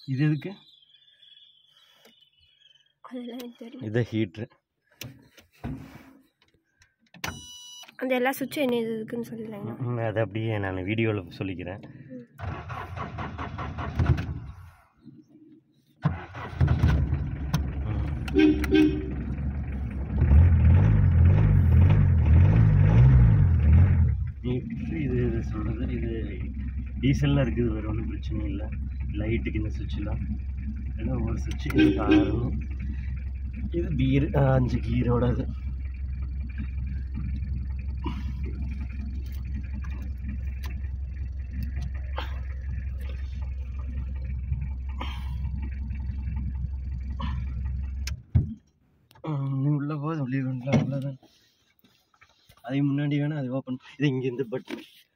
இது எதுக்கு அதெல்லாம் எனக்கு தெரியும் இது ஹீட்ரு அந்த எல்லா சுவிட்சும் என்ன இது இருக்குன்னு சொல்லிடுறாங்க அதை அப்படியே நான் வீடியோவில் சொல்லிக்கிறேன் எப்படி இது இது சொல்கிறது இது டீசல்லாம் இருக்குது வேறு ஒன்றும் பிரச்சனை இல்லை லைட்டுக்கு இந்த சுவிட்செலாம் எல்லாம் ஒரு சுவிட்சு இது காரணம் இது பீர் அஞ்சு கீரோட இது நீ உள்ள போது வெளியே வேண்டாம் அவ்வளோதான் அதுக்கு முன்னாடி வேணால் அது ஓப்பன் இது இங்கேருந்து பட்டன்